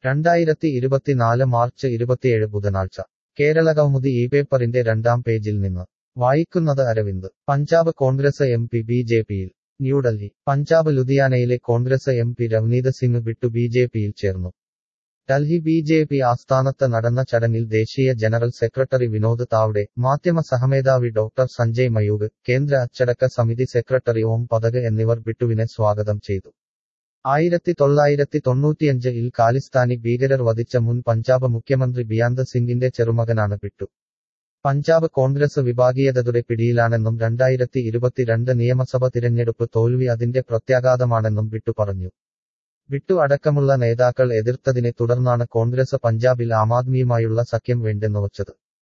രണ്ടായിരത്തി ഇരുപത്തിനാല് മാർച്ച് ഇരുപത്തിയേഴ് ബുധനാഴ്ച കേരള കൗമുദി ഈ പേപ്പറിന്റെ രണ്ടാം പേജിൽ നിന്ന് വായിക്കുന്നത് Aravind Punjab Congress M P B J പിയിൽ ന്യൂഡൽഹി പഞ്ചാബ് ലുധിയാനയിലെ കോൺഗ്രസ് എം പി രവ്നീത് സിംഗ് വിട്ടു ബി ജെ പിയിൽ ചേർന്നു ഡൽഹി ബി ജെ പി ആസ്ഥാനത്ത് നടന്ന ചടങ്ങിൽ ദേശീയ ജനറൽ സെക്രട്ടറി വിനോദ് താവ്ഡെ മാധ്യമ സഹമേധാവി ഡോക്ടർ സഞ്ജയ് മയൂഗ് കേന്ദ്ര അച്ചടക്ക സമിതി സെക്രട്ടറി ഓം പതക് എന്നിവർ ബിട്ടുവിനെ സ്വാഗതം ചെയ്തു ആയിരത്തി തൊള്ളായിരത്തി തൊണ്ണൂറ്റിയഞ്ച് ഇൽ ഖാലിസ്ഥാനി ഭീകരർ വധിച്ച മുൻ പഞ്ചാബ് മുഖ്യമന്ത്രി ബിയാന്ത് സിംഗിന്റെ ചെറുമകനാണ് ബിട്ടു പഞ്ചാബ് കോൺഗ്രസ് വിഭാഗീയതയുടെ പിടിയിലാണെന്നും രണ്ടായിരത്തി ഇരുപത്തിരണ്ട് നിയമസഭ തിരഞ്ഞെടുപ്പ് തോൽവി അതിന്റെ പ്രത്യാഘാതമാണെന്നും ബിട്ടു പറഞ്ഞു ബിട്ടു അടക്കമുള്ള നേതാക്കൾ എതിർത്തതിനെ തുടർന്നാണ് കോൺഗ്രസ് പഞ്ചാബിൽ ആം ആദ്മിയുമായുള്ള സഖ്യം വേണ്ടെന്ന് വച്ചത്